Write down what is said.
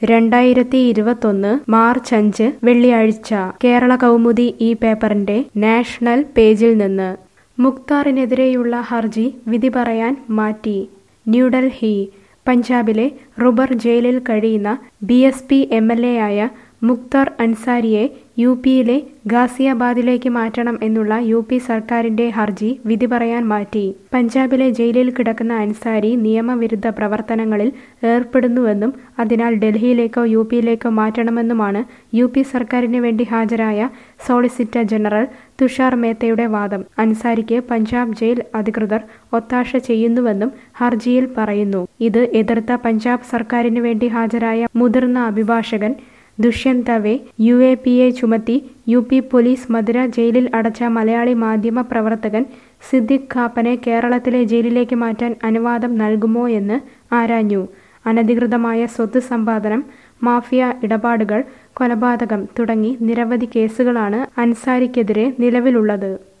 രണ്ടായിരത്തി ഇരുപത്തൊന്ന് മാർച്ച് അഞ്ച് വെള്ളിയാഴ്ച കേരള കൗമുദി ഈ പേപ്പറിന്റെ നാഷണൽ പേജിൽ നിന്ന് മുക്താറിനെതിരെയുള്ള ഹർജി വിധി പറയാൻ മാറ്റി ന്യൂഡൽഹി പഞ്ചാബിലെ റുബർ ജയിലിൽ കഴിയുന്ന B S P M L A ആയ മുക്താർ അൻസാരിയെ യു പിയിലെ ഗാസിയാബാദിലേക്ക് മാറ്റണം എന്നുള്ള യു പി സർക്കാരിന്റെ ഹർജി വിധി പറയാൻ മാറ്റി പഞ്ചാബിലെ ജയിലിൽ കിടക്കുന്ന അൻസാരി നിയമവിരുദ്ധ പ്രവർത്തനങ്ങളിൽ ഏർപ്പെടുന്നുവെന്നും അതിനാൽ ഡൽഹിയിലേക്കോ യു പിയിലേക്കോ മാറ്റണമെന്നുമാണ് യു പി സർക്കാരിന് വേണ്ടി ഹാജരായ സോളിസിറ്റർ ജനറൽ തുഷാർ മേത്തയുടെ വാദം അൻസാരിക്ക് പഞ്ചാബ് ജയിൽ അധികൃതർ ഒത്താശ ചെയ്യുന്നുവെന്നും ഹർജിയിൽ പറയുന്നു ഇത് എതിർത്ത പഞ്ചാബ് സർക്കാരിന് വേണ്ടി ഹാജരായ മുതിർന്ന അഭിഭാഷകൻ Dushyant Dave U A P A ചുമത്തി യു പി പോലീസ് മധുര ജയിലിൽ അടച്ച മലയാളി മാധ്യമ പ്രവർത്തകൻ സിദ്ദിഖ് ഖാപ്പനെ കേരളത്തിലെ ജയിലിലേക്ക് മാറ്റാൻ അനുവാദം നൽകുമോ എന്ന് ആരാഞ്ഞു അനധികൃതമായ സ്വത്ത് സമ്പാദനം മാഫിയ ഇടപാടുകൾ കൊലപാതകം തുടങ്ങി നിരവധി കേസുകളാണ് അൻസാരിക്കെതിരെ നിലവിലുള്ളത്